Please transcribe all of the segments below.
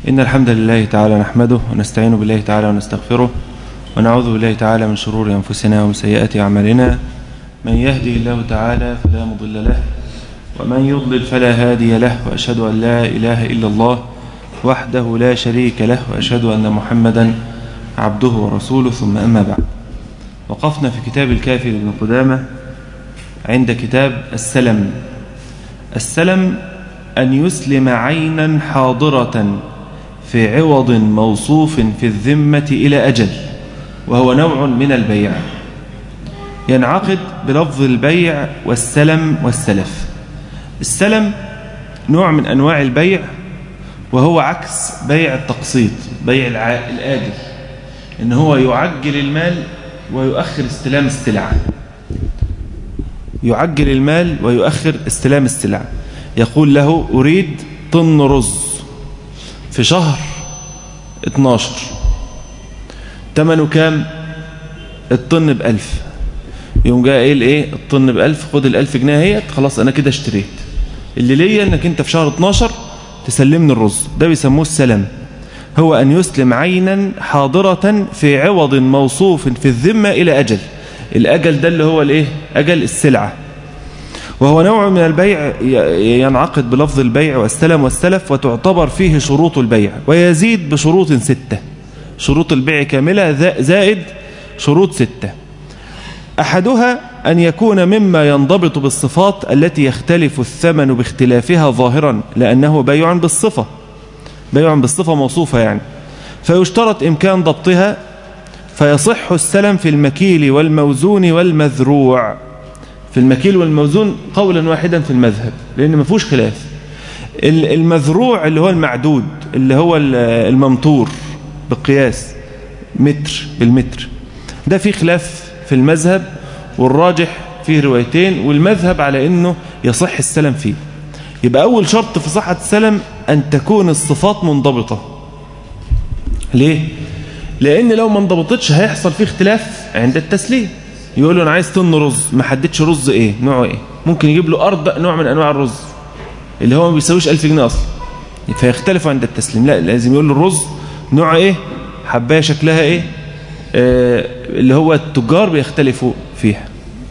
إن الحمد لله تعالى نحمده ونستعين بالله تعالى ونستغفره ونعوذ بالله تعالى من شرور أنفسنا ومن سيئات أعمالنا من يهدي الله تعالى فلا مضل له ومن يضلل فلا هادي له وأشهد أن لا إله إلا الله وحده لا شريك له وأشهد أن محمدا عبده ورسوله ثم أما بعد وقفنا في كتاب الكافر ابن قدامة عند كتاب السلم السلم أن يسلم عينا حاضرة في عوض موصوف في الذمة إلى أجل وهو نوع من البيع ينعقد بلفظ البيع والسلم والسلف السلم نوع من أنواع البيع وهو عكس بيع التقسيط بيع الآجل إن هو يعجل المال ويؤخر استلام السلعة يعجل المال ويؤخر استلام السلعة يقول له أريد طن رز في شهر 12 ثمنه كام الطن بألف يوم جاء قايل ايه الطن بألف خد الألف جنيه اهيت خلاص انا كده اشتريت اللي ليا انك انت في شهر 12 تسلمني الرز ده بيسموه السلم هو أن يسلم عينا حاضرة في عوض موصوف في الذمة إلى أجل الأجل ده اللي هو الايه أجل السلعة وهو نوع من البيع ينعقد بلفظ البيع والسلم والسلف وتعتبر فيه شروط البيع ويزيد بشروط ستة شروط البيع كاملة زائد شروط ستة أحدها أن يكون مما ينضبط بالصفات التي يختلف الثمن باختلافها ظاهرا لأنه بيع بالصفة بيع بالصفة موصوفة يعني فيشترط إمكان ضبطها فيصح السلم في المكيل والموزون والمذروع في المكيل والموزون قولا واحدا في المذهب لأن ما فيهوش خلاف المذروع اللي هو المعدود اللي هو الممطور بالقياس متر بالمتر ده فيه خلاف في المذهب والراجح فيه روايتين والمذهب على أنه يصح السلم فيه يبقى أول شرط في صحة السلم أن تكون الصفات منضبطة ليه؟ لأن لو ما انضبطتش هيحصل فيه اختلاف عند التسليم يقول له أنا عايز طن رز ما حددش رز إيه نوعه إيه ممكن يجيب له أرض نوع من أنواع الرز اللي هو ما بيساويش 1000 جنيه أصلا فيختلف عند التسليم لا لازم يقول له الرز نوعه إيه حباية شكلها إيه آه اللي هو التجار بيختلفوا فيها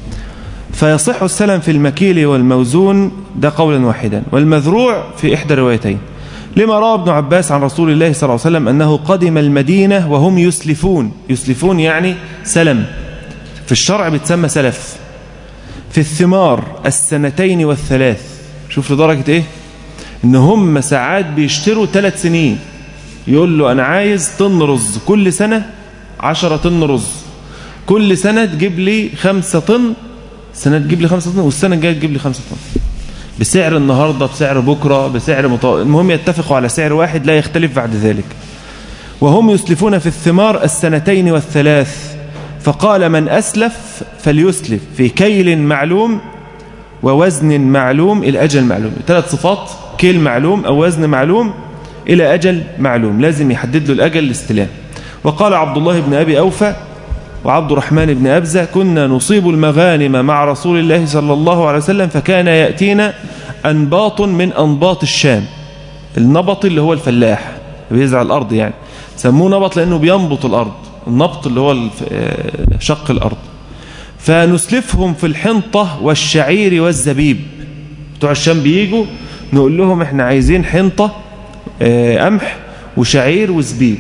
فيصح السلم في المكيل والموزون ده قولا واحدا والمذروع في إحدى الروايتين لما روى ابن عباس عن رسول الله صلى الله عليه وسلم أنه قدم المدينة وهم يسلفون يسلفون يعني سلم في الشرع بتسمى سلف في الثمار السنتين والثلاث شوف لدرجة ايه ان هم ساعات بيشتروا ثلاث سنين يقول له انا عايز طن رز كل سنة عشرة طن رز كل سنة تجيب لي خمسة طن سنة تجيب لي خمسة طن والسنة الجاية تجيب لي خمسة طن بسعر النهاردة بسعر بكرة بسعر مطا... المهم يتفقوا على سعر واحد لا يختلف بعد ذلك وهم يسلفون في الثمار السنتين والثلاث فقال من أسلف فليسلف في كيل معلوم ووزن معلوم إلى أجل معلوم ثلاث صفات كيل معلوم أو وزن معلوم إلى أجل معلوم لازم يحدد له الأجل الاستلام وقال عبد الله بن أبي أوفى وعبد الرحمن بن أبزة كنا نصيب المغانم مع رسول الله صلى الله عليه وسلم فكان يأتينا أنباط من أنباط الشام النبط اللي هو الفلاح بيزرع الأرض يعني سموه نبط لأنه بينبط الأرض النبط اللي هو شق الأرض فنسلفهم في الحنطة والشعير والزبيب بتوع الشام بيجوا نقول لهم احنا عايزين حنطة قمح وشعير وزبيب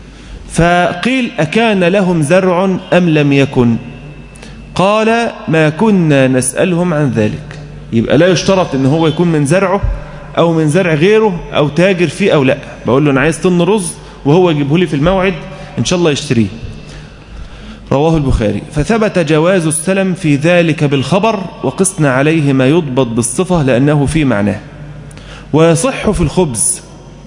فقيل أكان لهم زرع أم لم يكن قال ما كنا نسألهم عن ذلك يبقى لا يشترط ان هو يكون من زرعه أو من زرع غيره أو تاجر فيه أو لا بقول له أنا عايز طن رز وهو يجيبه لي في الموعد إن شاء الله يشتريه رواه البخاري فثبت جواز السلم في ذلك بالخبر وقسنا عليه ما يضبط بالصفة لأنه في معناه ويصح في الخبز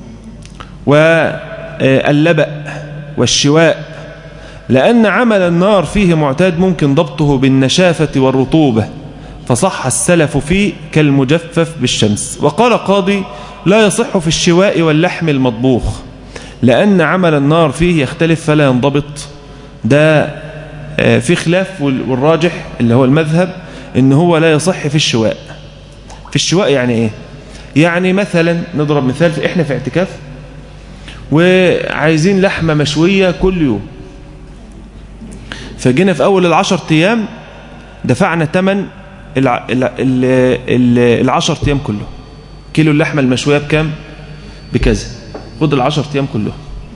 واللبأ والشواء لأن عمل النار فيه معتاد ممكن ضبطه بالنشافة والرطوبة فصح السلف فيه كالمجفف بالشمس وقال قاضي لا يصح في الشواء واللحم المطبوخ لأن عمل النار فيه يختلف فلا ينضبط ده في خلاف والراجح اللي هو المذهب ان هو لا يصح في الشواء في الشواء يعني ايه يعني مثلا نضرب مثال احنا في اعتكاف وعايزين لحمة مشوية كل يوم فجينا في أول العشر أيام دفعنا تمن الع... ال... ال... ال... العشر أيام كله كيلو اللحمة المشوية بكام بكذا خد العشر أيام كله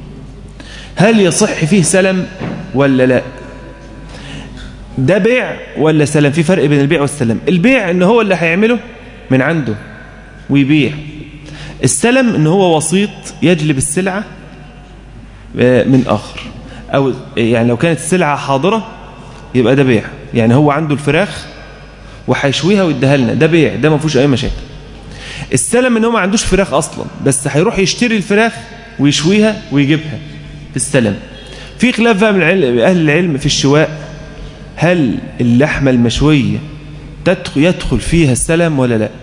هل يصح فيه سلم ولا لا ده بيع ولا سلم في فرق بين البيع والسلم البيع ان هو اللي هيعمله من عنده ويبيع السلم ان هو وسيط يجلب السلعة من آخر أو يعني لو كانت السلعة حاضرة يبقى ده بيع يعني هو عنده الفراخ وهيشويها ويديها لنا ده بيع ده ما فيهوش أي مشاكل السلم ان هو ما عندوش فراخ أصلا بس هيروح يشتري الفراخ ويشويها ويجيبها في السلم في خلاف بقى من أهل العلم في الشواء هل اللحمة المشوية يدخل فيها السلم ولا لا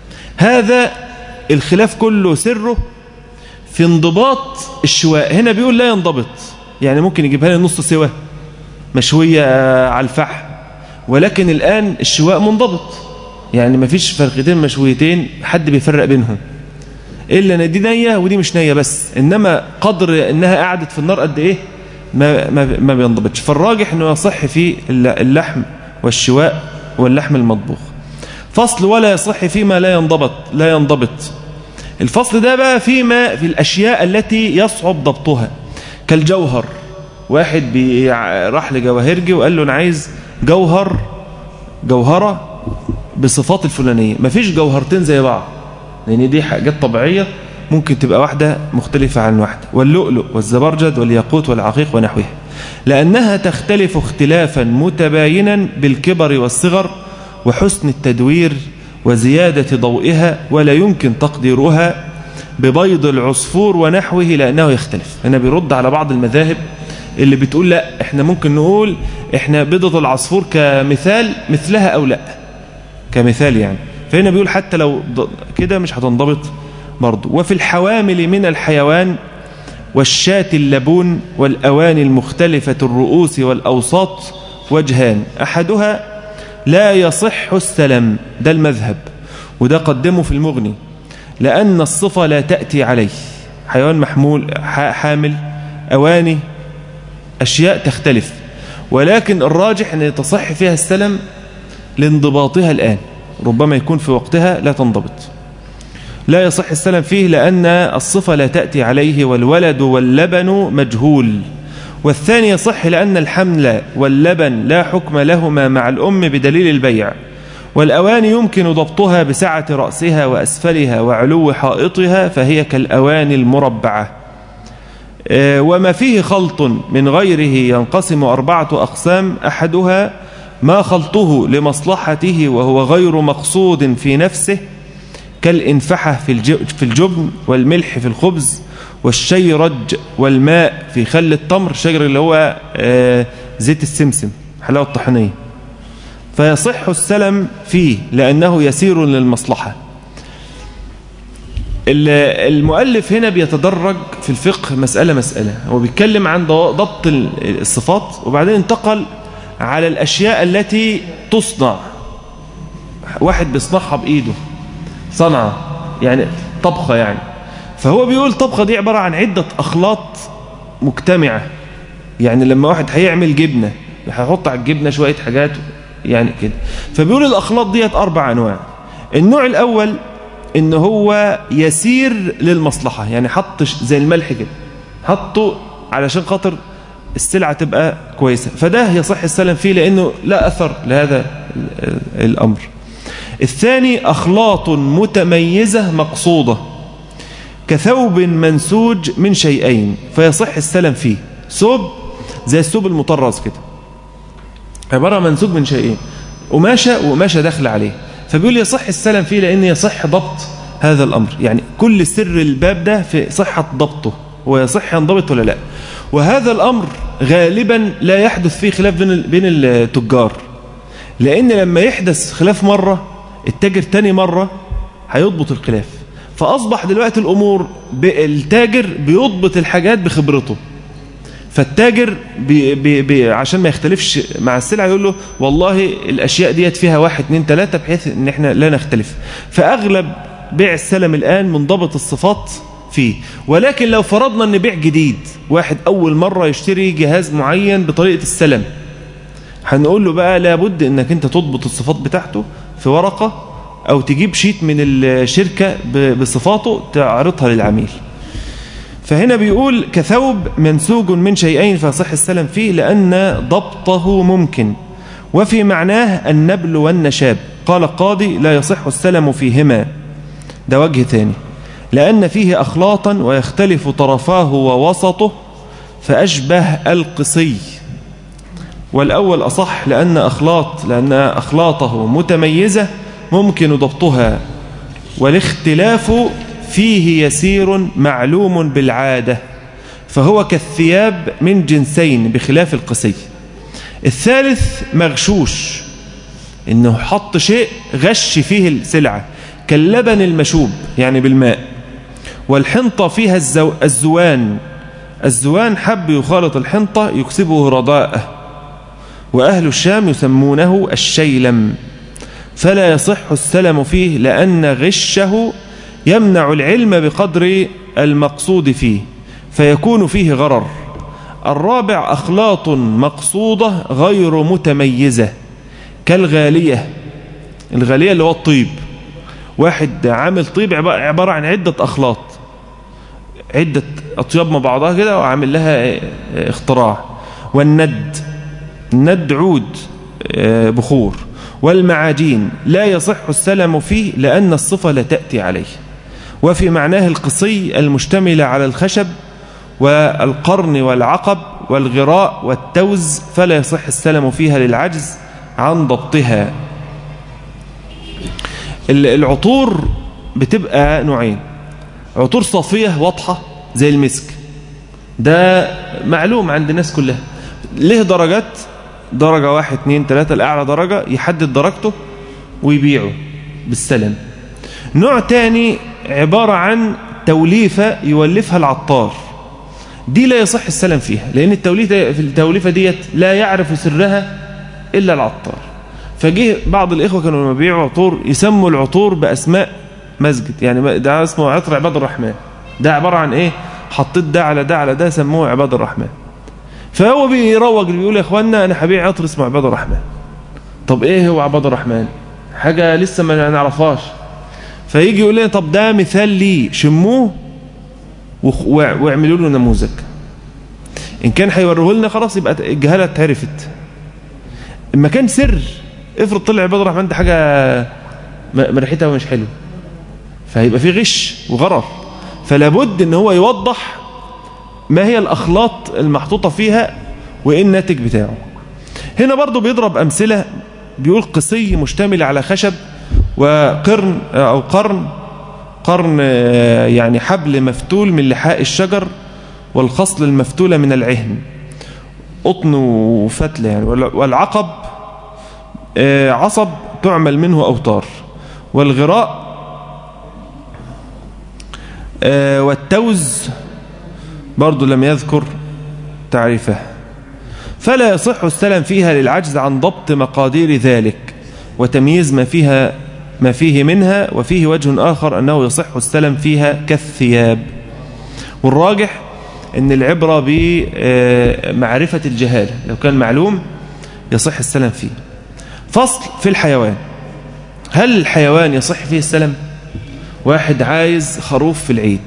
هذا الخلاف كله سره في انضباط الشواء هنا بيقول لا ينضبط يعني ممكن يجيبها لي نص سوا مشوية على الفحم ولكن الآن الشواء منضبط يعني ما فيش فرقتين مشويتين حد بيفرق بينهم إلا أن دي نية ودي مش نية بس إنما قدر إنها قعدت في النار قد إيه ما, ما, ما بينضبطش فالراجح أنه يصح في اللحم والشواء واللحم المطبوخ فصل ولا يصح فيما لا ينضبط لا ينضبط الفصل ده بقى فيما في الأشياء التي يصعب ضبطها كالجوهر واحد راح لجواهرجي وقال له أنا عايز جوهر جوهرة بصفات الفلانية مفيش جوهرتين زي بعض لأن دي حاجات طبيعية ممكن تبقى واحدة مختلفة عن واحدة واللؤلؤ والزبرجد والياقوت والعقيق ونحوها لأنها تختلف اختلافا متباينا بالكبر والصغر وحسن التدوير وزيادة ضوئها ولا يمكن تقديرها ببيض العصفور ونحوه لأنه يختلف هنا بيرد على بعض المذاهب اللي بتقول لا احنا ممكن نقول احنا بيضة العصفور كمثال مثلها أو لا كمثال يعني فهنا بيقول حتى لو كده مش هتنضبط برضه وفي الحوامل من الحيوان والشاة اللبون والأواني المختلفة الرؤوس والأوساط وجهان أحدها لا يصح السلم ده المذهب وده قدمه في المغني لأن الصفة لا تأتي عليه حيوان محمول حامل أواني أشياء تختلف ولكن الراجح أن تصح فيها السلم لانضباطها الآن ربما يكون في وقتها لا تنضبط لا يصح السلم فيه لأن الصفة لا تأتي عليه والولد واللبن مجهول والثاني يصح لأن الحمل واللبن لا حكم لهما مع الأم بدليل البيع والأواني يمكن ضبطها بسعة رأسها وأسفلها وعلو حائطها فهي كالأواني المربعة وما فيه خلط من غيره ينقسم أربعة أقسام أحدها ما خلطه لمصلحته وهو غير مقصود في نفسه كالإنفحة في الجبن والملح في الخبز والشيرج والماء في خل التمر الشجر اللي هو زيت السمسم حلاوة الطحينية فيصح السلم فيه لأنه يسير للمصلحة المؤلف هنا بيتدرج في الفقه مسألة مسألة هو بيتكلم عن ضبط الصفات وبعدين انتقل على الأشياء التي تصنع واحد بيصنعها بإيده صنعة يعني طبخة يعني فهو بيقول طبخة دي عبارة عن عدة أخلاط مجتمعة يعني لما واحد هيعمل جبنة هيحط على الجبنة شوية حاجات يعني كده فبيقول الأخلاط ديت أربع أنواع النوع الأول إن هو يسير للمصلحة يعني حط زي الملح كده حطه علشان خاطر السلعة تبقى كويسة فده يصح السلم فيه لأنه لا أثر لهذا الأمر الثاني أخلاط متميزة مقصودة كثوب منسوج من شيئين فيصح السلم فيه ثوب زي الثوب المطرز كده عبارة منسوج من شيئين قماشة وقماشة داخل عليه فبيقول يصح السلم فيه لأن يصح ضبط هذا الأمر يعني كل سر الباب ده في صحة ضبطه ويصح ينضبط ولا لا وهذا الأمر غالبا لا يحدث فيه خلاف بين بين التجار لأن لما يحدث خلاف مرة التاجر تاني مرة هيضبط الخلاف فأصبح دلوقتي الأمور التاجر بيضبط الحاجات بخبرته فالتاجر بي بي بي عشان ما يختلفش مع السلعة يقول له والله الأشياء ديت فيها واحد اتنين تلاتة بحيث ان احنا لا نختلف فأغلب بيع السلم الآن منضبط الصفات فيه ولكن لو فرضنا ان بيع جديد واحد اول مرة يشتري جهاز معين بطريقة السلم هنقول له بقى لابد انك انت تضبط الصفات بتاعته في ورقة او تجيب شيت من الشركة بصفاته تعرضها للعميل فهنا بيقول كثوب منسوج من شيئين فصح السلم فيه لأن ضبطه ممكن وفي معناه النبل والنشاب قال القاضي لا يصح السلم فيهما ده وجه ثاني لأن فيه أخلاطا ويختلف طرفاه ووسطه فأشبه القصي والأول أصح لأن أخلاط لأن أخلاطه متميزة ممكن ضبطها والاختلاف فيه يسير معلوم بالعادة فهو كالثياب من جنسين بخلاف القسي الثالث مغشوش انه حط شيء غش فيه السلعة كاللبن المشوب يعني بالماء والحنطة فيها الزو الزوان الزوان حب يخالط الحنطة يكسبه رضاءه وأهل الشام يسمونه الشيلم فلا يصح السلم فيه لأن غشه يمنع العلم بقدر المقصود فيه فيكون فيه غرر الرابع أخلاط مقصودة غير متميزة كالغالية الغالية اللي هو الطيب واحد عامل طيب عبارة عن عدة أخلاط عدة أطياب مع بعضها كده وعامل لها اختراع والند الند عود بخور والمعاجين لا يصح السلم فيه لأن الصفة لا تأتي عليه وفي معناه القصي المشتمل على الخشب والقرن والعقب والغراء والتوز فلا يصح السلم فيها للعجز عن ضبطها العطور بتبقى نوعين عطور صافية واضحة زي المسك ده معلوم عند الناس كلها له درجات درجة واحد اتنين تلاتة الأعلى درجة يحدد درجته ويبيعه بالسلم نوع تاني عبارة عن توليفة يولفها العطار دي لا يصح السلم فيها لأن التوليفة, في التوليفة ديت لا يعرف سرها إلا العطار فجه بعض الإخوة كانوا لما بيبيعوا عطور يسموا العطور بأسماء مسجد يعني ده اسمه عطر عباد الرحمن ده عبارة عن إيه حطيت ده على ده على ده سموه عباد الرحمن فهو بيروج بيقول يا اخوانا انا هبيع عطر اسمه عباد الرحمن طب ايه هو عباد الرحمن حاجة لسه ما نعرفهاش فيجي يقول لنا طب ده مثال لي شموه واعملوا له نموذج ان كان هيوريه لنا خلاص يبقى الجهاله اتعرفت اما كان سر افرض طلع عباد الرحمن ده حاجه ريحتها مش حلوه فهيبقى في غش وغرر فلا بد ان هو يوضح ما هي الاخلاط المحطوطه فيها وايه الناتج بتاعه هنا برضو بيضرب امثله بيقول قصي مشتمل على خشب وقرن أو قرن قرن يعني حبل مفتول من لحاء الشجر والخصل المفتولة من العهن قطن وفتلة يعني والعقب عصب تعمل منه أوتار والغراء والتوز برضو لم يذكر تعريفه فلا يصح السلم فيها للعجز عن ضبط مقادير ذلك وتمييز ما فيها ما فيه منها وفيه وجه آخر أنه يصح السلم فيها كالثياب والراجح أن العبرة بمعرفة الجهالة لو كان معلوم يصح السلم فيه فصل في الحيوان هل الحيوان يصح فيه السلم واحد عايز خروف في العيد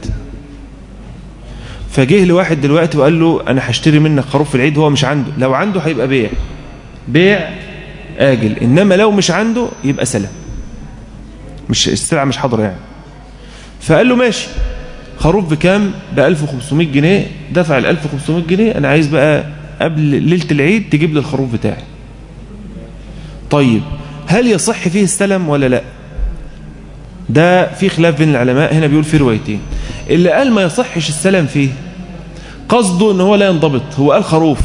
فجه لواحد دلوقتي وقال له أنا هشتري منك خروف في العيد هو مش عنده لو عنده هيبقى بيع بيع آجل إنما لو مش عنده يبقى سلم مش السلعة مش حاضرة يعني فقال له ماشي خروف بكام ب 1500 جنيه دفع ال 1500 جنيه أنا عايز بقى قبل ليلة العيد تجيب لي الخروف بتاعي طيب هل يصح فيه السلم ولا لا ده في خلاف بين العلماء هنا بيقول في روايتين اللي قال ما يصحش السلم فيه قصده ان هو لا ينضبط هو قال خروف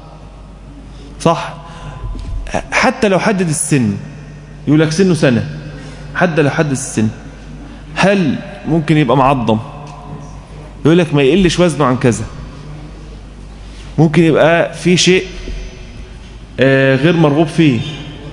صح حتى لو حدد السن يقول لك سنه سنة حتى لو حدد السن هل ممكن يبقى معظم يقول لك ما يقلش وزنه عن كذا ممكن يبقى في شيء غير مرغوب فيه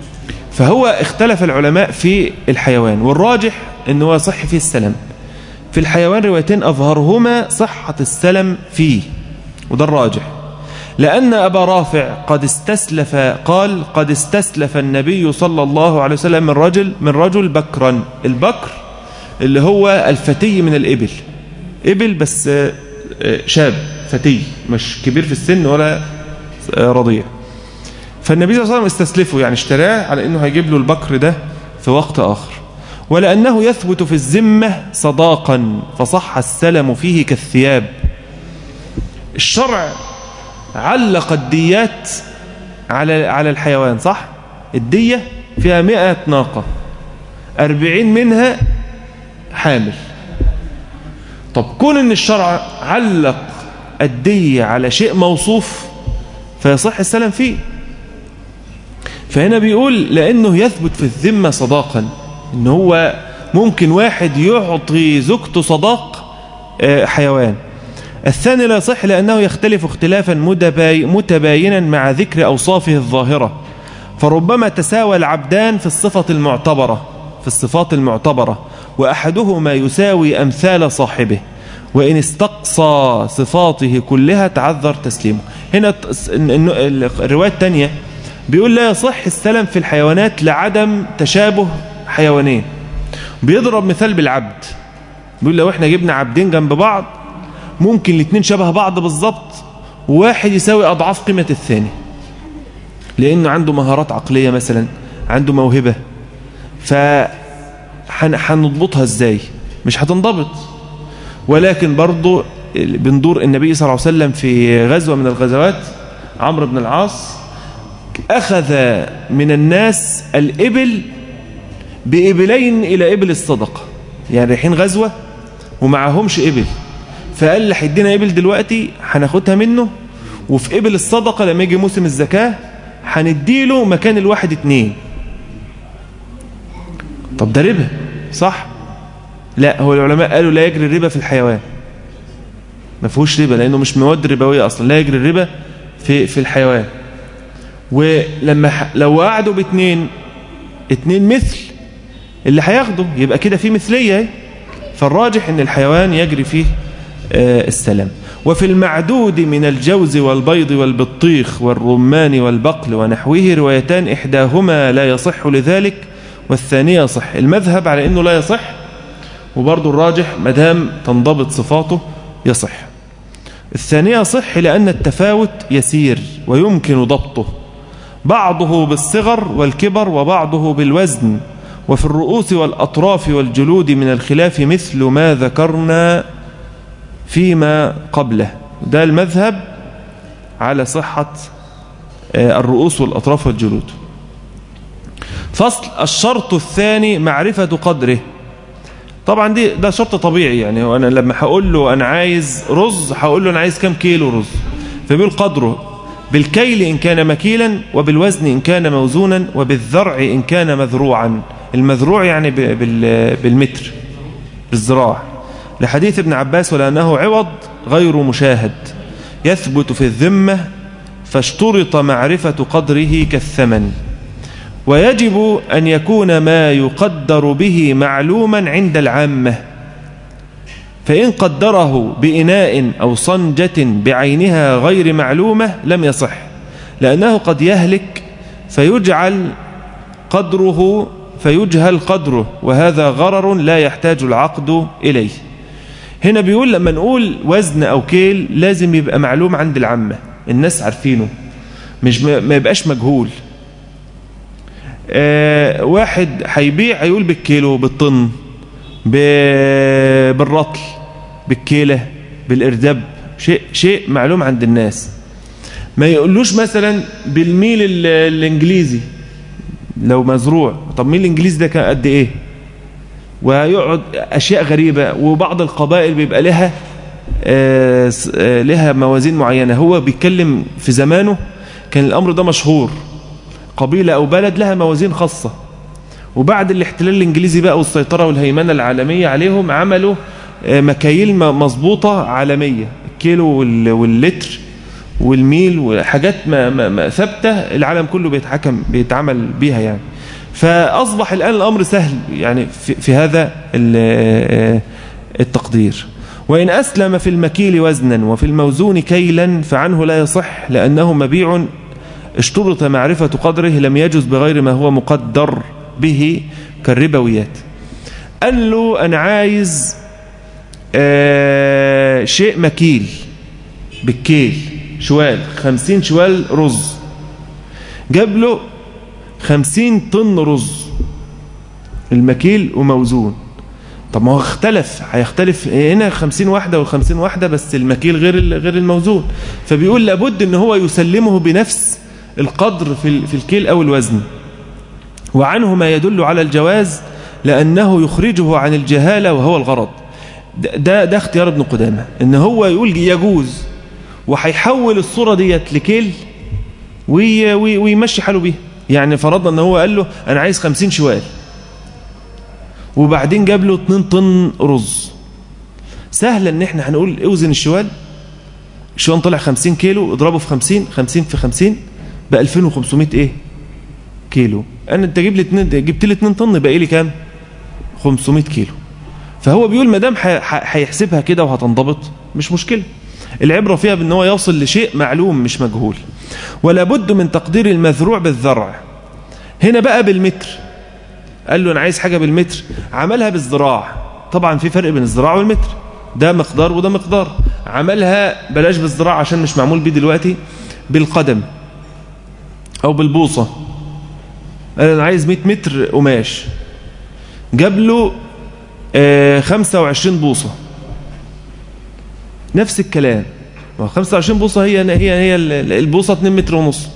فهو اختلف العلماء في الحيوان والراجح انه يصح فيه السلام في الحيوان روايتين أظهرهما صحة السلم فيه وده الراجح لأن أبا رافع قد استسلف قال قد استسلف النبي صلى الله عليه وسلم من رجل من رجل بكرا البكر اللي هو الفتي من الإبل إبل بس شاب فتي مش كبير في السن ولا رضيع فالنبي صلى الله عليه وسلم استسلفه يعني اشتراه على انه هيجيب له البكر ده في وقت آخر ولأنه يثبت في الذمة صداقا فصح السلم فيه كالثياب الشرع علق الديات على على الحيوان صح الدية فيها مئة ناقة أربعين منها حامل طب كون ان الشرع علق الدية على شيء موصوف فيصح السلام فيه فهنا بيقول لأنه يثبت في الذمة صداقا ان هو ممكن واحد يعطي زوجته صداق حيوان الثاني لا يصح لأنه يختلف اختلافا متباينا مع ذكر أوصافه الظاهرة فربما تساوى العبدان في الصفة المعتبرة في الصفات المعتبرة وأحدهما يساوي أمثال صاحبه وإن استقصى صفاته كلها تعذر تسليمه هنا الرواية الثانية بيقول لا يصح السلم في الحيوانات لعدم تشابه حيوانين بيضرب مثال بالعبد بيقول لو احنا جبنا عبدين جنب بعض ممكن الاثنين شبه بعض بالظبط وواحد يساوي أضعاف قيمة الثاني لأنه عنده مهارات عقلية مثلا عنده موهبة فهنضبطها ازاي مش هتنضبط ولكن برضو بندور النبي صلى الله عليه وسلم في غزوة من الغزوات عمرو بن العاص أخذ من الناس الإبل بإبلين إلى إبل الصدقة يعني رايحين غزوة ومعهمش إبل فقال اللي هيدينا إبل دلوقتي هناخدها منه وفي إبل الصدقة لما يجي موسم الزكاة هنديله مكان الواحد اتنين طب ده ربا صح لا هو العلماء قالوا لا يجري الربا في الحيوان ما فيهوش ربا لأنه مش مواد ربوية أصلا لا يجري الربا في في الحيوان ولما ح... لو قعدوا باثنين اتنين مثل اللي هياخده يبقى كده في مثلية فالراجح ان الحيوان يجري فيه آه السلام وفي المعدود من الجوز والبيض والبطيخ والرمان والبقل ونحوه روايتان إحداهما لا يصح لذلك والثانية يصح المذهب على أنه لا يصح وبرضه الراجح مدام تنضبط صفاته يصح الثانية صح لأن التفاوت يسير ويمكن ضبطه بعضه بالصغر والكبر وبعضه بالوزن وفي الرؤوس والأطراف والجلود من الخلاف مثل ما ذكرنا فيما قبله ده المذهب على صحة الرؤوس والأطراف والجلود فصل الشرط الثاني معرفة قدره طبعا دي ده شرط طبيعي يعني وانا لما هقول له انا عايز رز هقول له انا عايز كام كيلو رز فبيقول قدره بالكيل ان كان مكيلا وبالوزن ان كان موزونا وبالذرع ان كان مذروعا المذروع يعني بالمتر بالذراع لحديث ابن عباس ولأنه عوض غير مشاهد يثبت في الذمة فاشترط معرفة قدره كالثمن ويجب أن يكون ما يقدر به معلوما عند العامة فإن قدره بإناء أو صنجة بعينها غير معلومة لم يصح لأنه قد يهلك فيجعل قدره فيجهل قدره وهذا غرر لا يحتاج العقد إليه هنا بيقول لما نقول وزن أو كيل لازم يبقى معلوم عند العامة الناس عارفينه مش ما يبقاش مجهول آه واحد هيبيع هيقول بالكيلو بالطن بالرطل بالكيلة بالإردب شيء شيء معلوم عند الناس ما يقولوش مثلا بالميل الإنجليزي لو مزروع طب ميل الإنجليزي ده كان قد إيه ويقعد أشياء غريبة وبعض القبائل بيبقى لها آه لها موازين معينة هو بيتكلم في زمانه كان الأمر ده مشهور قبيلة أو بلد لها موازين خاصة وبعد الاحتلال الإنجليزي بقى والسيطرة والهيمنة العالمية عليهم عملوا مكاييل مظبوطة عالمية الكيلو واللتر والميل وحاجات ما ما ما ثابتة العالم كله بيتحكم بيتعامل بيها يعني فأصبح الآن الأمر سهل يعني في, في هذا التقدير وإن أسلم في المكيل وزنا وفي الموزون كيلا فعنه لا يصح لأنه مبيع اشترط معرفة قدره لم يجز بغير ما هو مقدر به كالربويات قال له أنا عايز آه شيء مكيل بالكيل شوال خمسين شوال رز جاب له خمسين طن رز المكيل وموزون طب ما هو اختلف هيختلف هنا خمسين واحدة والخمسين واحدة بس المكيل غير غير الموزون فبيقول لابد ان هو يسلمه بنفس القدر في في الكيل او الوزن وعنه ما يدل على الجواز لأنه يخرجه عن الجهالة وهو الغرض ده, ده اختيار ابن قدامة ان هو يقول يجوز وهيحول الصورة ديت لكيل وي وي ويمشي حاله بيها يعني فرضنا ان هو قال له انا عايز خمسين شوال وبعدين جاب له 2 طن رز سهل ان احنا هنقول اوزن الشوال الشوال طلع 50 كيلو اضربه في 50 50 في 50 ب 2500 ايه كيلو انا انت جيب لي 2 جبت لي 2 طن باقي لي كام 500 كيلو فهو بيقول ما دام هيحسبها كده وهتنضبط مش مشكله العبره فيها بان هو يوصل لشيء معلوم مش مجهول ولا بد من تقدير المذروع بالذرع هنا بقى بالمتر قال له انا عايز حاجه بالمتر عملها بالذراع طبعا في فرق بين الذراع والمتر ده مقدار وده مقدار عملها بلاش بالذراع عشان مش معمول بيه دلوقتي بالقدم او بالبوصه قال انا عايز 100 متر قماش جاب له آه 25 بوصه نفس الكلام 25 بوصه هي هي هي البوصه 2 متر ونص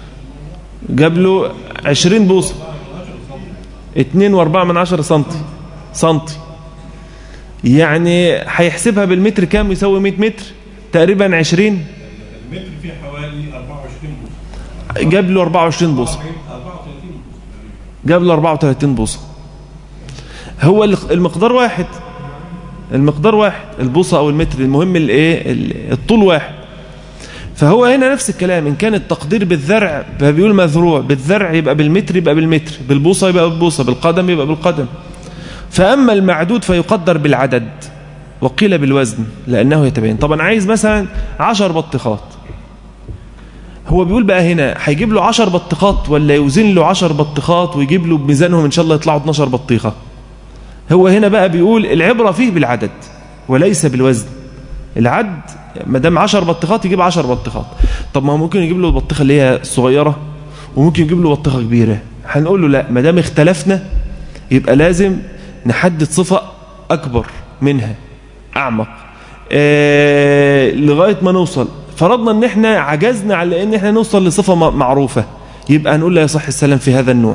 جاب له 20 بوصه اتنين واربعة من عشر سنتي سنتي يعني هيحسبها بالمتر كام يسوي 100 متر تقريبا 20 المتر فيه حوالي 24 بوصة جاب له 24 بوصة جاب له 34 بوصة هو المقدار واحد المقدار واحد البوصة او المتر المهم الايه الطول واحد فهو هنا نفس الكلام إن كان التقدير بالذرع فبيقول مذروع بالذرع يبقى بالمتر يبقى بالمتر بالبوصة يبقى بالبوصة بالقدم يبقى بالقدم فأما المعدود فيقدر بالعدد وقيل بالوزن لأنه يتبين طبعا عايز مثلا عشر بطيخات هو بيقول بقى هنا هيجيب له عشر بطيخات ولا يوزن له عشر بطيخات ويجيب له بميزانهم إن شاء الله يطلعوا 12 بطيخة هو هنا بقى بيقول العبرة فيه بالعدد وليس بالوزن العد ما دام 10 بطيخات يجيب 10 بطيخات طب ما هو ممكن يجيب له البطيخه اللي هي الصغيره وممكن يجيب له بطيخه كبيره هنقول له لا ما دام اختلفنا يبقى لازم نحدد صفه اكبر منها اعمق آه لغايه ما نوصل فرضنا ان احنا عجزنا على ان احنا نوصل لصفه معروفه يبقى هنقول لا يصح السلام في هذا النوع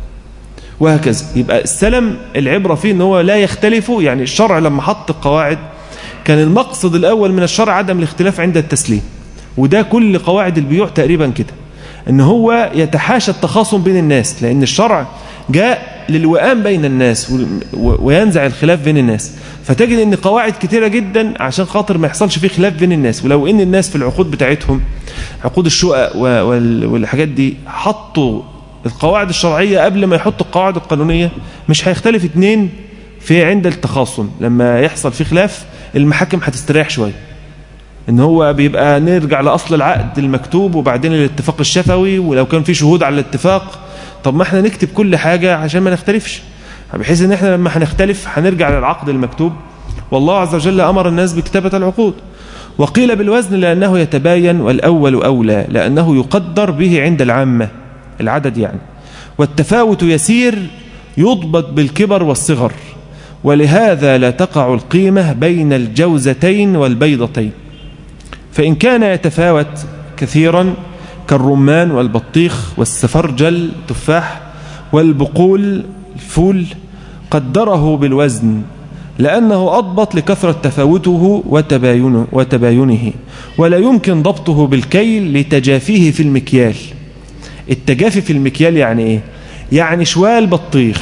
وهكذا يبقى السلم العبره فيه ان هو لا يختلف يعني الشرع لما حط القواعد كان المقصد الأول من الشرع عدم الاختلاف عند التسليم وده كل قواعد البيوع تقريبا كده ان هو يتحاشى التخاصم بين الناس لأن الشرع جاء للوئام بين الناس وينزع الخلاف بين الناس فتجد ان قواعد كتيرة جدا عشان خاطر ما يحصلش فيه خلاف بين الناس ولو ان الناس في العقود بتاعتهم عقود الشقق والحاجات دي حطوا القواعد الشرعية قبل ما يحطوا القواعد القانونية مش هيختلف اتنين في عند التخاصم لما يحصل فيه خلاف المحاكم هتستريح شوية ان هو بيبقى نرجع لأصل العقد المكتوب وبعدين الاتفاق الشفوي ولو كان في شهود على الاتفاق طب ما احنا نكتب كل حاجة عشان ما نختلفش بحيث ان احنا لما هنختلف هنرجع للعقد المكتوب والله عز وجل أمر الناس بكتابة العقود وقيل بالوزن لأنه يتباين والأول أولى لأنه يقدر به عند العامة العدد يعني والتفاوت يسير يضبط بالكبر والصغر ولهذا لا تقع القيمة بين الجوزتين والبيضتين فإن كان يتفاوت كثيرا كالرمان والبطيخ والسفرجل تفاح والبقول الفول قدره بالوزن لأنه أضبط لكثرة تفاوته وتباينه, وتباينه ولا يمكن ضبطه بالكيل لتجافيه في المكيال التجافي في المكيال يعني إيه؟ يعني شوال بطيخ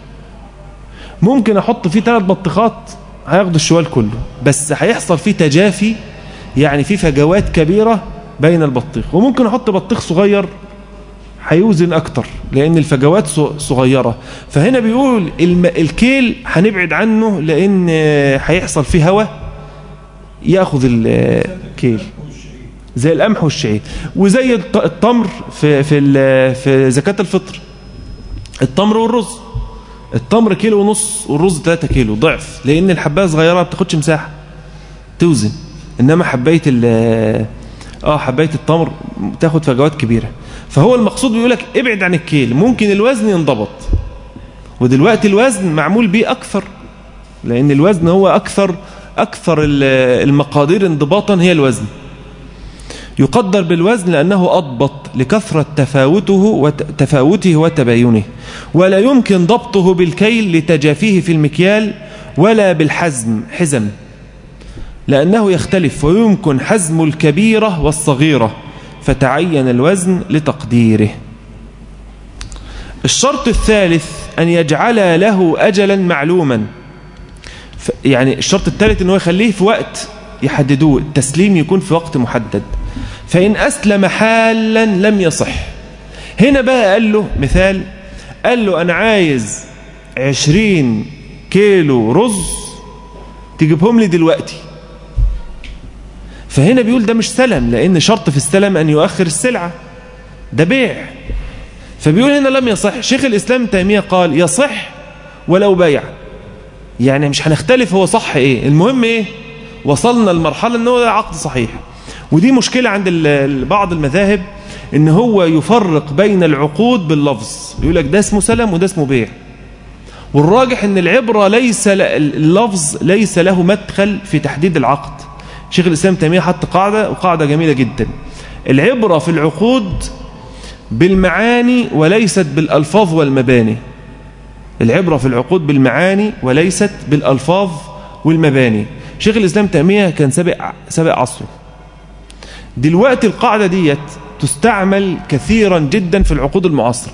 ممكن احط فيه ثلاث بطيخات هياخد الشوال كله بس هيحصل فيه تجافي يعني فيه فجوات كبيرة بين البطيخ وممكن احط بطيخ صغير هيوزن اكتر لان الفجوات ص- صغيرة فهنا بيقول الم... الكيل هنبعد عنه لان هيحصل فيه هواء ياخذ الكيل زي القمح والشعير وزي الط- التمر في في ال- في زكاة الفطر التمر والرز التمر كيلو ونص والرز 3 كيلو ضعف لان الحبايه صغيره ما بتاخدش مساحه توزن انما حبايه ال اه حبايه التمر بتاخد فجوات كبيره فهو المقصود بيقول لك ابعد عن الكيل ممكن الوزن ينضبط ودلوقتي الوزن معمول بيه اكثر لان الوزن هو اكثر اكثر ال- المقادير انضباطا هي الوزن يقدر بالوزن لأنه أضبط لكثرة تفاوته وتفاوته وتباينه ولا يمكن ضبطه بالكيل لتجافيه في المكيال ولا بالحزم حزم لأنه يختلف ويمكن حزم الكبيرة والصغيرة فتعين الوزن لتقديره الشرط الثالث أن يجعل له أجلا معلوما ف- يعني الشرط الثالث أنه يخليه في وقت يحددوه التسليم يكون في وقت محدد فإن أسلم حالا لم يصح هنا بقى قال له مثال قال له أنا عايز عشرين كيلو رز تجيبهم لي دلوقتي فهنا بيقول ده مش سلم لأن شرط في السلم أن يؤخر السلعة ده بيع فبيقول هنا لم يصح شيخ الإسلام تيمية قال يصح ولو بيع يعني مش هنختلف هو صح ايه المهم ايه وصلنا لمرحلة ان هو ده عقد صحيح ودي مشكلة عند ال- ال- بعض المذاهب ان هو يفرق بين العقود باللفظ يقول لك ده اسمه سلم وده اسمه بيع والراجح ان العبرة ليس ل- اللفظ ليس له مدخل في تحديد العقد شيخ الإسلام تيمية حط قاعدة وقاعدة جميلة جدا العبرة في العقود بالمعاني وليست بالألفاظ والمباني العبرة في العقود بالمعاني وليست بالألفاظ والمباني شيخ الإسلام تيمية كان سابق, سابق عصره دلوقتي القاعدة ديت تستعمل كثيرا جدا في العقود المعاصرة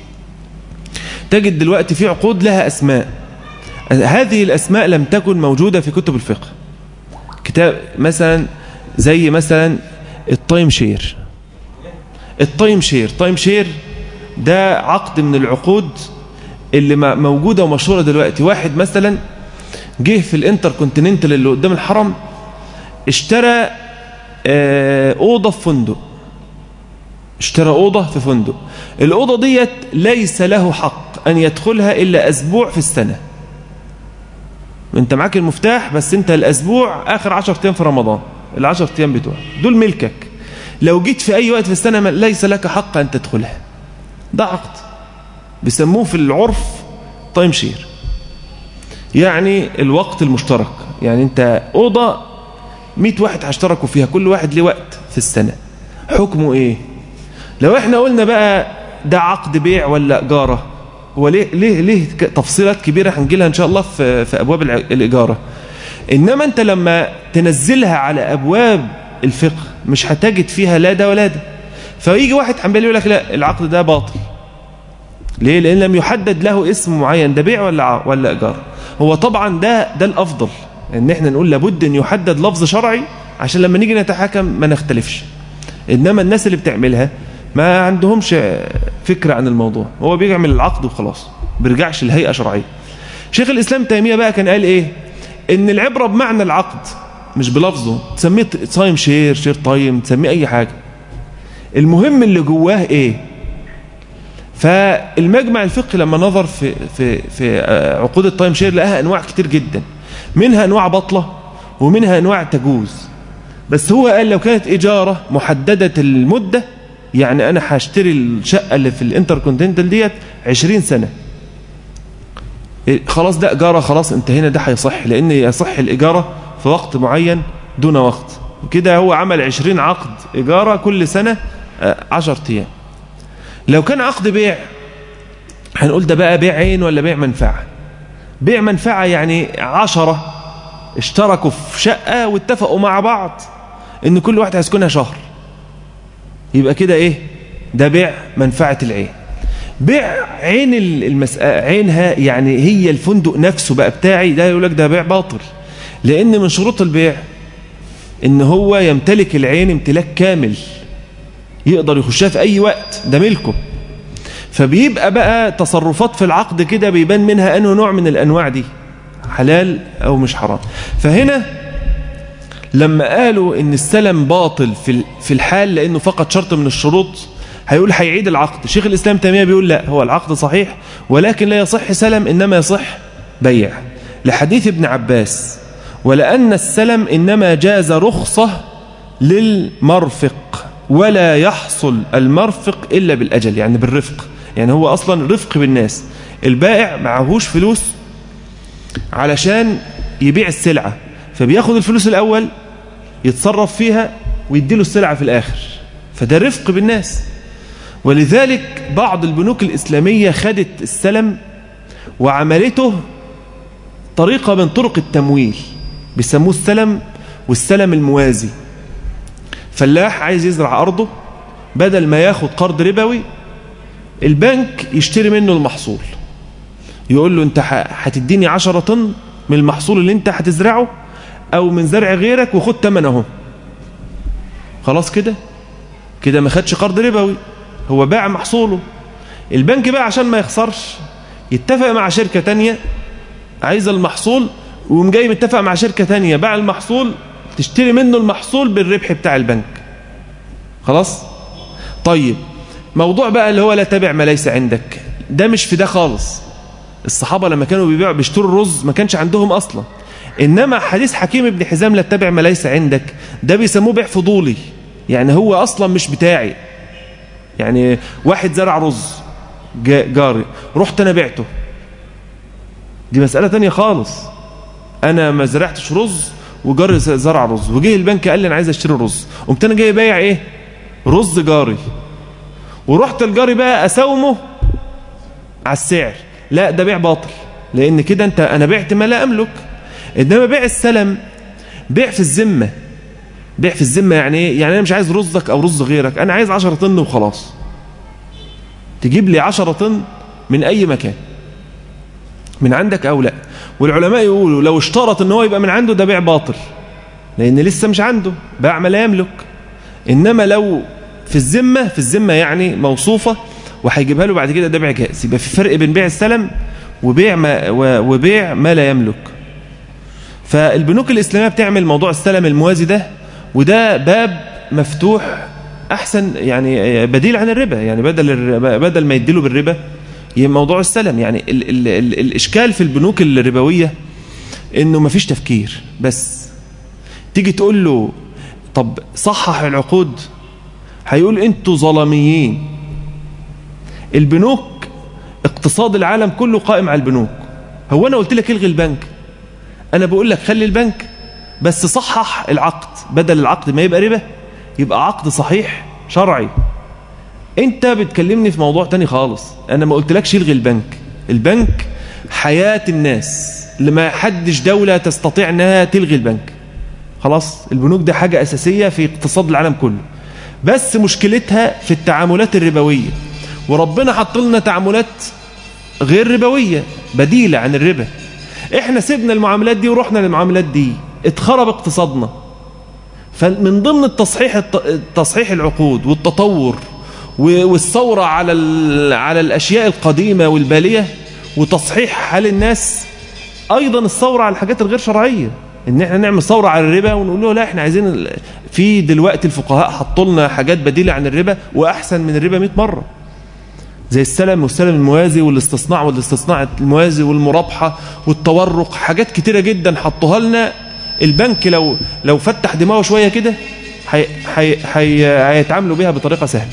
تجد دلوقتي في عقود لها أسماء هذه الأسماء لم تكن موجودة في كتب الفقه كتاب مثلا زي مثلا التايم شير التايم شير تايم شير ده عقد من العقود اللي م- موجودة ومشهورة دلوقتي واحد مثلا جه في الانتر كونتيننتال اللي قدام الحرم اشترى آه، أوضة في فندق اشترى أوضة في فندق الأوضة ديت ليس له حق أن يدخلها إلا أسبوع في السنة انت معاك المفتاح بس انت الأسبوع آخر عشر أيام في رمضان العشر أيام بتوعك دول ملكك لو جيت في أي وقت في السنة ما- ليس لك حق أن تدخلها ده عقد بيسموه في العرف تايم شير يعني الوقت المشترك يعني انت أوضة 100 واحد هيشتركوا فيها كل واحد ليه وقت في السنة حكمه ايه لو احنا قلنا بقى ده عقد بيع ولا إجارة هو ليه ليه ليه ك- تفصيلات كبيرة هنجي لها ان شاء الله في في ابواب الع- الإجارة انما انت لما تنزلها على ابواب الفقه مش هتجد فيها لا ده ولا ده فيجي واحد حنبلي يقول لك لا العقد ده باطل ليه لان لم يحدد له اسم معين ده بيع ولا ع- ولا ايجار هو طبعا ده ده الافضل ان احنا نقول لابد ان يحدد لفظ شرعي عشان لما نيجي نتحاكم ما نختلفش انما الناس اللي بتعملها ما عندهمش فكرة عن الموضوع هو بيعمل العقد وخلاص بيرجعش الهيئة شرعية شيخ الإسلام تيمية بقى كان قال إيه إن العبرة بمعنى العقد مش بلفظه تسميه تايم شير شير تايم تسميه أي حاجة المهم اللي جواه إيه فالمجمع الفقهي لما نظر في في في آه، عقود التايم شير لقاها انواع كتير جدا منها انواع بطله ومنها انواع تجوز بس هو قال لو كانت اجاره محدده المده يعني انا هشتري الشقه اللي في الانتركونتيننتال ديت 20 سنه إيه، خلاص ده اجاره خلاص انتهينا ده هيصح لان يصح الاجاره في وقت معين دون وقت كده هو عمل 20 عقد اجاره كل سنه 10 ايام لو كان عقد بيع هنقول ده بقى بيع عين ولا بيع منفعة بيع منفعة يعني عشرة اشتركوا في شقة واتفقوا مع بعض ان كل واحد هيسكنها شهر يبقى كده ايه ده بيع منفعة العين بيع عين المسألة عينها يعني هي الفندق نفسه بقى بتاعي ده يقول لك ده بيع باطل لان من شروط البيع ان هو يمتلك العين امتلاك كامل يقدر يخشها في اي وقت ده ملكه فبيبقى بقى تصرفات في العقد كده بيبان منها أنه نوع من الأنواع دي حلال أو مش حرام فهنا لما قالوا ان السلم باطل في في الحال لانه فقط شرط من الشروط هيقول هيعيد العقد شيخ الاسلام تيميه بيقول لا هو العقد صحيح ولكن لا يصح سلم انما يصح بيع لحديث ابن عباس ولان السلم انما جاز رخصه للمرفق ولا يحصل المرفق الا بالاجل يعني بالرفق يعني هو اصلا رفق بالناس البائع معهوش فلوس علشان يبيع السلعه فبياخد الفلوس الأول يتصرف فيها ويديله السلعة في الآخر فده رفق بالناس ولذلك بعض البنوك الإسلامية خدت السلم وعملته طريقة من طرق التمويل بيسموه السلم والسلم الموازي فلاح عايز يزرع أرضه بدل ما ياخد قرض ربوي البنك يشتري منه المحصول يقول له انت هتديني عشرة طن من المحصول اللي انت هتزرعه او من زرع غيرك وخد تمن اهو خلاص كده كده ما خدش قرض ربوي هو باع محصوله البنك بقى عشان ما يخسرش يتفق مع شركة تانية عايز المحصول وقوم جاي متفق مع شركة تانية باع المحصول تشتري منه المحصول بالربح بتاع البنك خلاص طيب موضوع بقى اللي هو لا تبع ما ليس عندك ده مش في ده خالص الصحابة لما كانوا بيبيعوا بيشتروا الرز ما كانش عندهم أصلا إنما حديث حكيم ابن حزام لا تتبع ما ليس عندك ده بيسموه بيع فضولي يعني هو أصلا مش بتاعي يعني واحد زرع رز جاري رحت أنا بعته دي مسألة تانية خالص أنا ما زرعتش رز وجاري زرع رز وجه البنك قال لي أنا عايز أشتري رز قمت أنا جاي بايع إيه رز جاري ورحت الجاري بقى أساومه على السعر لا ده بيع باطل لأن كده أنت أنا بعت ما لا أملك إنما بيع السلم بيع في الذمة بيع في الذمة يعني ايه؟ يعني أنا مش عايز رزك أو رز غيرك أنا عايز 10 طن وخلاص تجيب لي 10 طن من أي مكان من عندك أو لا والعلماء يقولوا لو اشترط ان هو يبقى من عنده ده بيع باطل لأن لسه مش عنده باع ما لا يملك إنما لو في الذمة في الذمة يعني موصوفة وهيجيبها له بعد كده ده بيع جائز يبقى في فرق بين بيع السلم وبيع ما وبيع ما لا يملك فالبنوك الإسلامية بتعمل موضوع السلم الموازي ده وده باب مفتوح أحسن يعني بديل عن الربا يعني بدل الربا بدل ما يديله بالربا موضوع السلم يعني ال ال ال الإشكال في البنوك الربوية إنه مفيش تفكير بس تيجي تقول له طب صحح العقود هيقول انتوا ظلميين البنوك اقتصاد العالم كله قائم على البنوك هو انا قلت لك الغي البنك انا بقول لك خلي البنك بس صحح العقد بدل العقد ما يبقى ربا يبقى عقد صحيح شرعي انت بتكلمني في موضوع تاني خالص انا ما قلتلكش الغي البنك البنك حياة الناس لما حدش دولة تستطيع انها تلغي البنك خلاص البنوك ده حاجة اساسية في اقتصاد العالم كله بس مشكلتها في التعاملات الربوية وربنا حط لنا تعاملات غير ربوية بديلة عن الربا احنا سيبنا المعاملات دي ورحنا للمعاملات دي اتخرب اقتصادنا فمن ضمن التصحيح تصحيح العقود والتطور والثورة على على الأشياء القديمة والبالية وتصحيح حال الناس أيضا الثورة على الحاجات الغير شرعية ان احنا نعمل ثورة على الربا ونقول له لا احنا عايزين في دلوقتي الفقهاء حطوا لنا حاجات بديلة عن الربا واحسن من الربا 100 مرة زي السلم والسلم الموازي والاستصناع والاستصناع الموازي والمرابحة والتورق حاجات كتيرة جدا حطوها لنا البنك لو لو فتح دماغه شوية كده هيتعاملوا بها بطريقة سهلة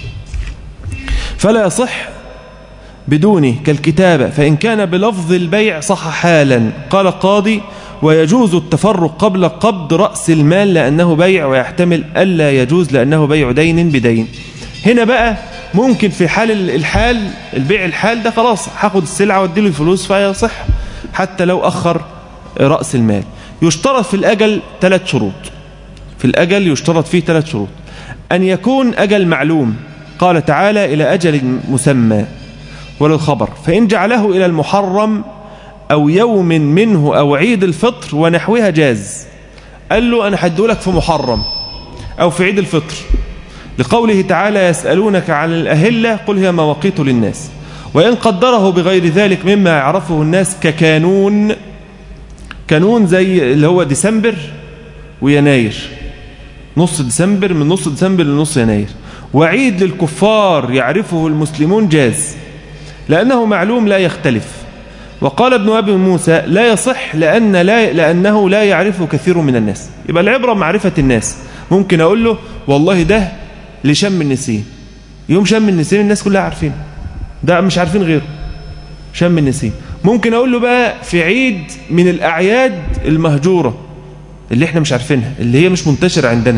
فلا يصح بدونه كالكتابة فإن كان بلفظ البيع صح حالا قال قاضي ويجوز التفرق قبل قبض رأس المال لأنه بيع ويحتمل ألا يجوز لأنه بيع دين بدين هنا بقى ممكن في حال الحال البيع الحال ده خلاص هاخد السلعة واديله الفلوس فيصح حتى لو أخر رأس المال يشترط في الأجل ثلاث شروط في الأجل يشترط فيه ثلاث شروط أن يكون أجل معلوم قال تعالى إلى أجل مسمى وللخبر فإن جعله إلى المحرم أو يوم منه أو عيد الفطر ونحوها جاز قال له أنا هدولك في محرم أو في عيد الفطر لقوله تعالى يسألونك عن الأهلة قل هي مواقيت للناس وإن قدره بغير ذلك مما يعرفه الناس ككانون كانون زي اللي هو ديسمبر ويناير نص ديسمبر من نص ديسمبر لنص يناير وعيد للكفار يعرفه المسلمون جاز لأنه معلوم لا يختلف وقال ابن أبي موسى لا يصح لأن لا لأنه لا يعرفه كثير من الناس يبقى العبرة معرفة الناس ممكن أقول له والله ده لشم النسيم يوم شم النسيم الناس كلها عارفين ده مش عارفين غيره شم النسيم ممكن أقول له بقى في عيد من الأعياد المهجورة اللي احنا مش عارفينها اللي هي مش منتشرة عندنا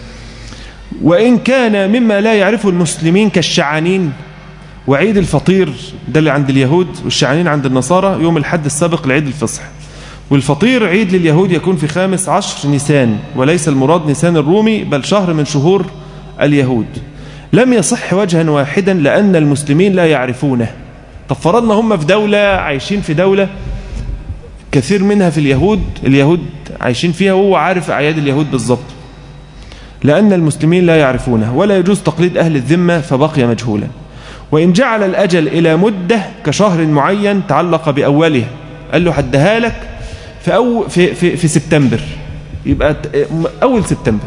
وإن كان مما لا يعرفه المسلمين كالشعانين وعيد الفطير ده اللي عند اليهود والشعانين عند النصارى يوم الحد السابق لعيد الفصح والفطير عيد لليهود يكون في خامس عشر نيسان وليس المراد نيسان الرومي بل شهر من شهور اليهود لم يصح وجها واحدا لأن المسلمين لا يعرفونه طب فرضنا هم في دولة عايشين في دولة كثير منها في اليهود اليهود عايشين فيها وهو عارف أعياد اليهود بالضبط لأن المسلمين لا يعرفونه ولا يجوز تقليد أهل الذمة فبقي مجهولا وإن جعل الأجل إلى مدة كشهر معين تعلق بأوله قال له حدها لك في, أو في, في, في سبتمبر يبقى أول سبتمبر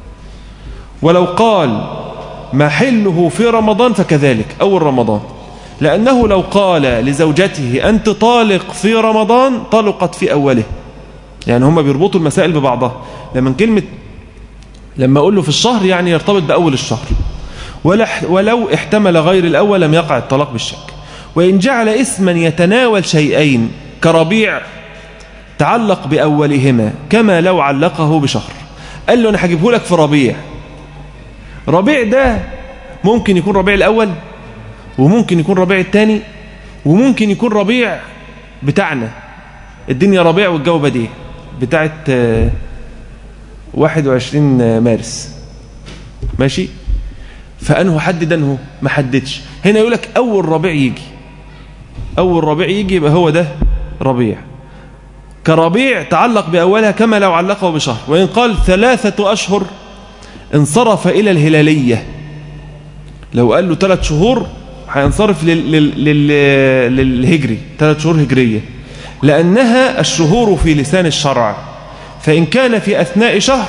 ولو قال محله في رمضان فكذلك أول رمضان لأنه لو قال لزوجته أنت طالق في رمضان طلقت في أوله يعني هم بيربطوا المسائل ببعضها لما كلمة لما أقول له في الشهر يعني يرتبط بأول الشهر ولو احتمل غير الأول لم يقع الطلاق بالشك وإن جعل اسما يتناول شيئين كربيع تعلق بأولهما كما لو علقه بشهر قال له أنا هجيبه لك في ربيع ربيع ده ممكن يكون ربيع الأول وممكن يكون ربيع الثاني وممكن يكون ربيع بتاعنا الدنيا ربيع والجو بديع بتاعت 21 مارس ماشي فأنه حدد أنه ما حددش هنا يقول لك أول ربيع يجي أول ربيع يجي يبقى هو ده ربيع كربيع تعلق بأولها كما لو علقه بشهر وإن قال ثلاثة أشهر انصرف إلى الهلالية لو قال له ثلاث شهور هينصرف لل... لل... لل... للهجري ثلاث شهور هجرية لأنها الشهور في لسان الشرع فإن كان في أثناء شهر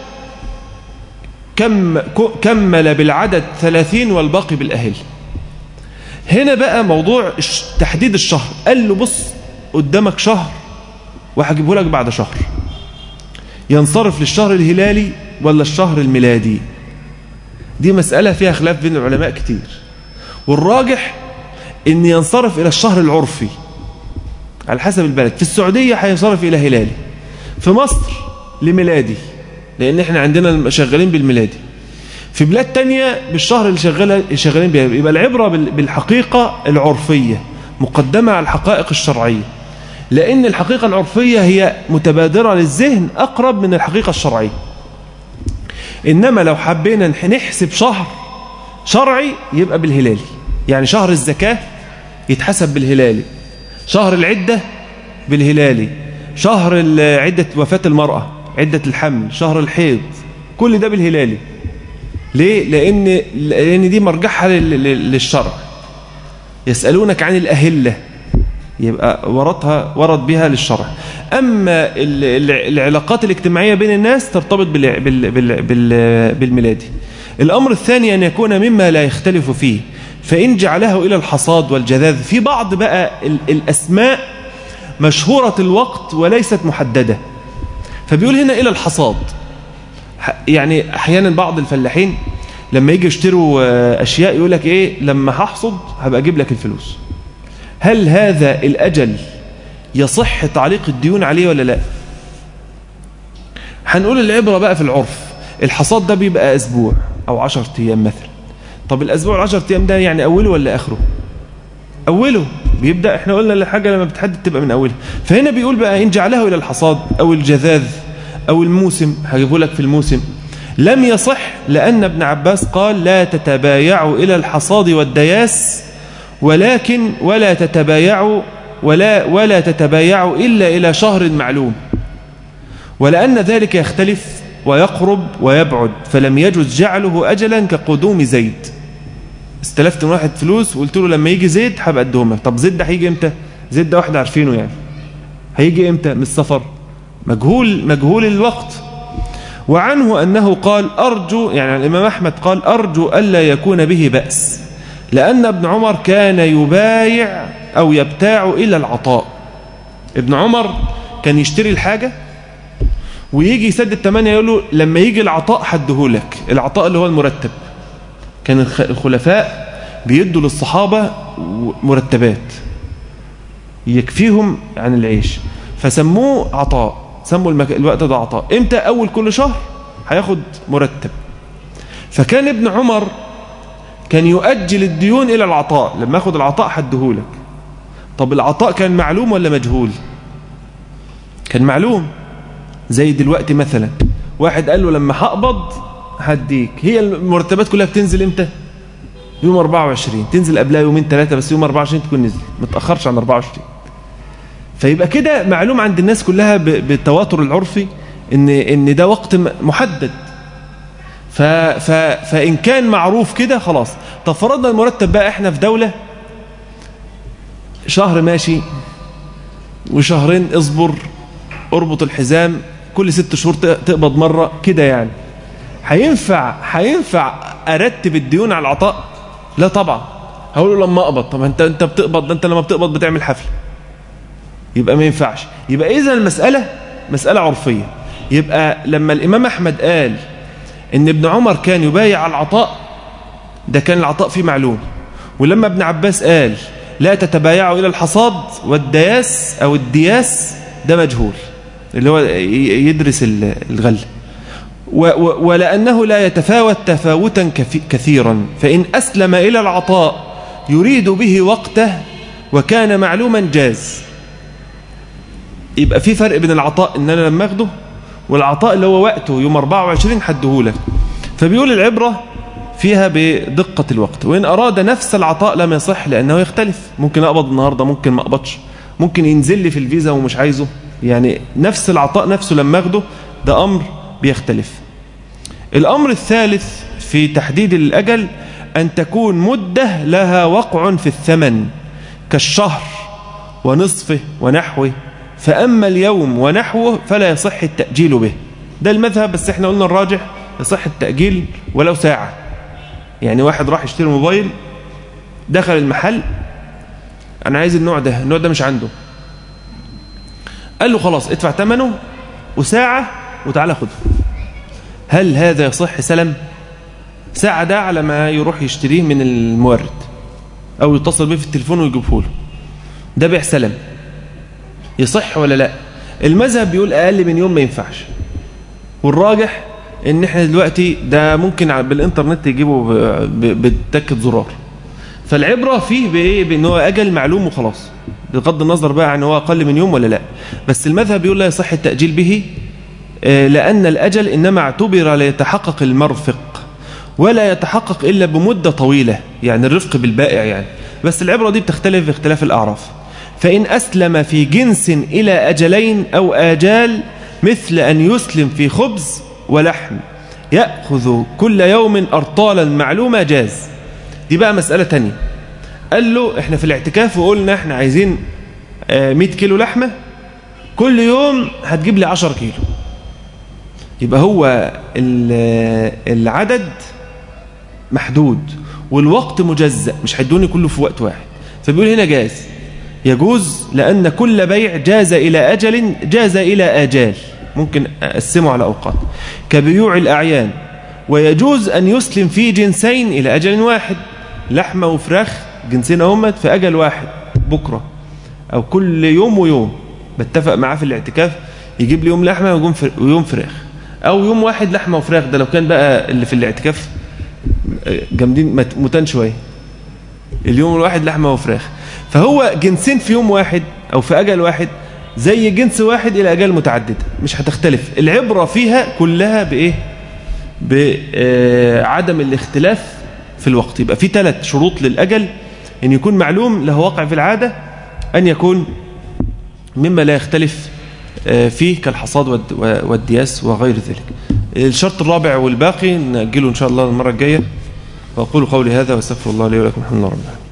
كم كمل بالعدد ثلاثين والباقي بالأهل هنا بقى موضوع تحديد الشهر قال له بص قدامك شهر وهجيبه لك بعد شهر ينصرف للشهر الهلالي ولا الشهر الميلادي دي مسألة فيها خلاف بين العلماء كتير والراجح ان ينصرف الى الشهر العرفي على حسب البلد في السعودية هينصرف الى هلالي في مصر لميلادي لان احنا عندنا شغالين بالميلادي في بلاد تانية بالشهر اللي شغال شغالين بيها يبقى العبرة بالحقيقة العرفية مقدمة على الحقائق الشرعية لأن الحقيقة العرفية هي متبادرة للذهن أقرب من الحقيقة الشرعية إنما لو حبينا نحسب شهر شرعي يبقى بالهلالي يعني شهر الزكاة يتحسب بالهلالي شهر العدة بالهلالي شهر عدة وفاة المرأة عدة الحمل شهر الحيض كل ده بالهلالي ليه؟ لأن, لأن دي مرجعها للشرع يسألونك عن الأهلة يبقى وردها ورد بها للشرع أما العلاقات الاجتماعية بين الناس ترتبط بال بال بال بال بالميلادي الأمر الثاني أن يكون مما لا يختلف فيه فإن جعله إلى الحصاد والجذاذ في بعض بقى الأسماء مشهورة الوقت وليست محددة فبيقول هنا إلى الحصاد يعني أحيانا بعض الفلاحين لما يجي يشتروا أشياء يقول لك إيه لما هحصد هبقى أجيب لك الفلوس هل هذا الأجل يصح تعليق الديون عليه ولا لا هنقول العبرة بقى في العرف الحصاد ده بيبقى أسبوع أو عشر أيام مثلا طب الأسبوع العشر أيام ده يعني أوله ولا آخره أوله بيبدأ احنا قلنا الحاجة لما بتحدد تبقى من أولها فهنا بيقول بقى إن جعله إلى الحصاد أو الجذاذ أو الموسم هجيبه لك في الموسم لم يصح لأن ابن عباس قال لا تتبايعوا إلى الحصاد والدياس ولكن ولا تتبايعوا ولا ولا تتبايعوا إلا إلى شهر معلوم ولأن ذلك يختلف ويقرب ويبعد فلم يجز جعله أجلا كقدوم زيد استلفت من واحد فلوس وقلت له لما يجي زيد هبقى ادهم لك طب زيد ده هيجي امتى زيد ده واحد عارفينه يعني هيجي امتى من السفر مجهول مجهول الوقت وعنه أنه قال أرجو يعني الإمام أحمد قال أرجو ألا يكون به بأس لأن ابن عمر كان يبايع أو يبتاع إلى العطاء ابن عمر كان يشتري الحاجة ويجي يسدد تمانية يقول له لما يجي العطاء حدهولك العطاء اللي هو المرتب كان الخلفاء بيدوا للصحابة مرتبات يكفيهم عن العيش فسموه عطاء سموا المك... الوقت ده عطاء امتى اول كل شهر هياخد مرتب فكان ابن عمر كان يؤجل الديون الى العطاء لما ياخد العطاء حدهولك طب العطاء كان معلوم ولا مجهول كان معلوم زي دلوقتي مثلا واحد قال له لما هقبض هديك هي المرتبات كلها بتنزل امتى يوم 24 تنزل قبلها يومين ثلاثة بس يوم 24 تكون نزل ما تأخرش عن 24 فيبقى كده معلوم عند الناس كلها بالتواتر العرفي ان ان ده وقت محدد ف ف فان كان معروف كده خلاص طب فرضنا المرتب بقى احنا في دولة شهر ماشي وشهرين اصبر اربط الحزام كل ست شهور تقبض مرة كده يعني هينفع هينفع ارتب الديون على العطاء لا طبعا هقول له لما اقبض طب انت انت بتقبض ده انت لما بتقبض بتعمل حفله يبقى ما ينفعش يبقى اذا المساله مساله عرفيه يبقى لما الامام احمد قال ان ابن عمر كان يبايع على العطاء ده كان العطاء فيه معلوم ولما ابن عباس قال لا تتبايعوا الى الحصاد والدياس او الدياس ده مجهول اللي هو يدرس الغله ولأنه لا يتفاوت تفاوتا كثيرا فإن أسلم إلى العطاء يريد به وقته وكان معلوما جاز يبقى في فرق بين العطاء إن أنا لما أخده والعطاء اللي هو وقته يوم 24 حدهولك فبيقول العبرة فيها بدقة الوقت وإن أراد نفس العطاء لم يصح لأنه يختلف ممكن أقبض النهاردة ممكن ما أقبضش ممكن ينزل لي في الفيزا ومش عايزه يعني نفس العطاء نفسه لما أخده ده أمر بيختلف الأمر الثالث في تحديد الأجل أن تكون مدة لها وقع في الثمن كالشهر ونصفه ونحوه فأما اليوم ونحوه فلا يصح التأجيل به ده المذهب بس احنا قلنا الراجح يصح التأجيل ولو ساعة يعني واحد راح يشتري موبايل دخل المحل أنا عايز النوع ده النوع ده مش عنده قال له خلاص ادفع ثمنه وساعة وتعالى خده هل هذا يصح سلم ساعة ده على ما يروح يشتريه من المورد أو يتصل به في التليفون ويجيبه له ده بيع سلم يصح ولا لا المذهب بيقول أقل من يوم ما ينفعش والراجح ان احنا دلوقتي ده ممكن بالانترنت يجيبه بتكة زرار فالعبرة فيه بايه بان هو اجل معلوم وخلاص بغض النظر بقى عن هو اقل من يوم ولا لا بس المذهب بيقول لا يصح التأجيل به لأن الأجل إنما اعتبر ليتحقق المرفق ولا يتحقق إلا بمدة طويلة يعني الرفق بالبائع يعني بس العبرة دي بتختلف باختلاف الأعراف فإن أسلم في جنس إلى أجلين أو آجال مثل أن يسلم في خبز ولحم يأخذ كل يوم أرطالا معلومة جاز دي بقى مسألة تانية قال له احنا في الاعتكاف وقلنا احنا عايزين 100 كيلو لحمة كل يوم هتجيب لي 10 كيلو يبقى هو العدد محدود والوقت مجزأ مش هيدوني كله في وقت واحد فبيقول هنا جاز يجوز لأن كل بيع جاز إلى أجل جاز إلى آجال ممكن أقسمه على أوقات كبيوع الأعيان ويجوز أن يسلم في جنسين إلى أجل واحد لحمة وفراخ جنسين همت في أجل واحد بكرة أو كل يوم ويوم بتفق معاه في الاعتكاف يجيب لي يوم لحمة ويوم فراخ أو يوم واحد لحمة وفراخ ده لو كان بقى اللي في الاعتكاف جامدين متان شوية اليوم الواحد لحمة وفراخ فهو جنسين في يوم واحد أو في أجل واحد زي جنس واحد إلى أجل متعددة مش هتختلف العبرة فيها كلها بإيه بعدم الاختلاف في الوقت يبقى في ثلاث شروط للأجل أن يكون معلوم له واقع في العادة أن يكون مما لا يختلف فيه كالحصاد والدياس وغير ذلك الشرط الرابع والباقي نأجله إن شاء الله المرة الجاية وأقول قولي هذا واستغفر الله لي ولكم الحمد لله رب العالمين